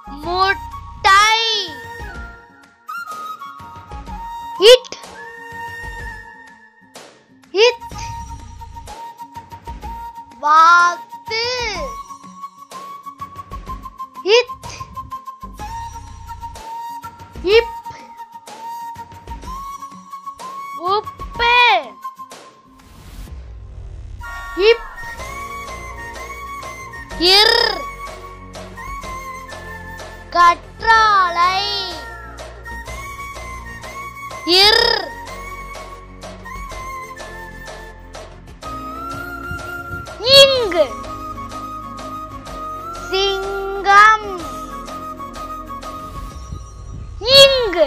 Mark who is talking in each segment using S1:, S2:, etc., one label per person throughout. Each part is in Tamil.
S1: முட்டை இட் இத் வாத்து இத் இப் உப்பு இப் இர் கற்றாழை இர் இங்கு சிங்கம் இங்கு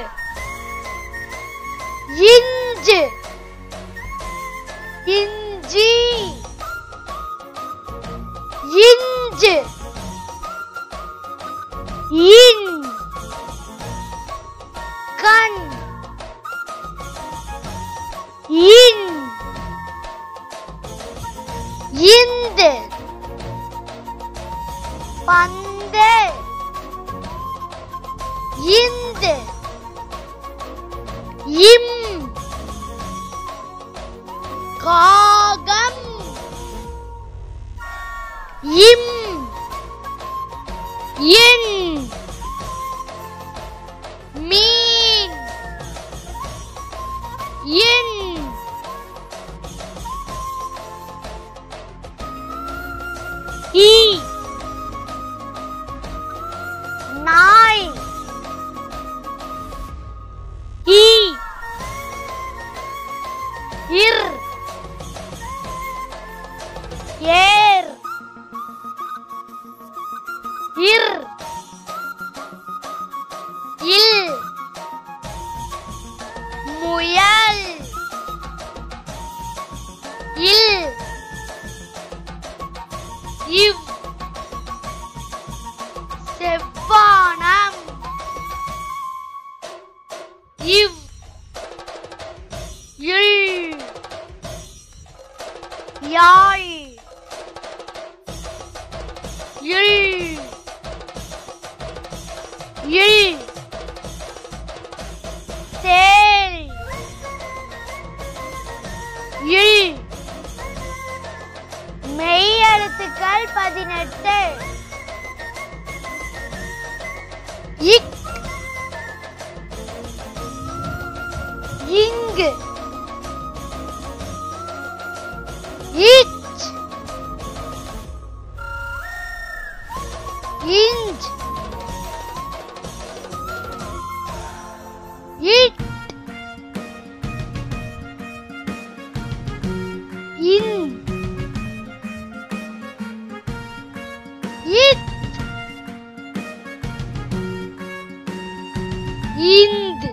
S1: இஞ்சு இஞ்சி இஞ்சு இன் கண் இன் இந்து பந்து இந்து இம் காகம் இம் இன் மீன் இன் ஈ நாய் ஈ இர் ஏர் இர் இல் முயல் இல் இவ் செவ்வானம் இவ் இல் யாழ் இல் இல் தேல் இல் மெய் எழுத்துக்கள் பதினெட்டு இக் இங்கு இச் இஞ்ச் இட் இன் இத் இந்து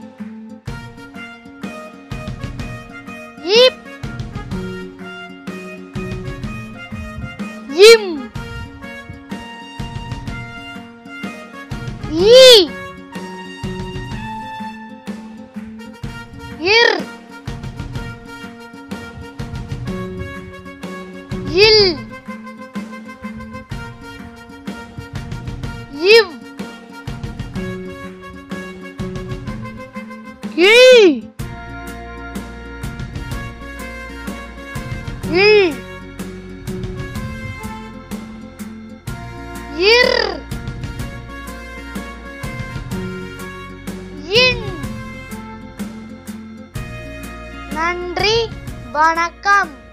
S1: இப் இம் ஈ இர் இல் இவ் இல் இல் இர் இன் நன்றி வணக்கம்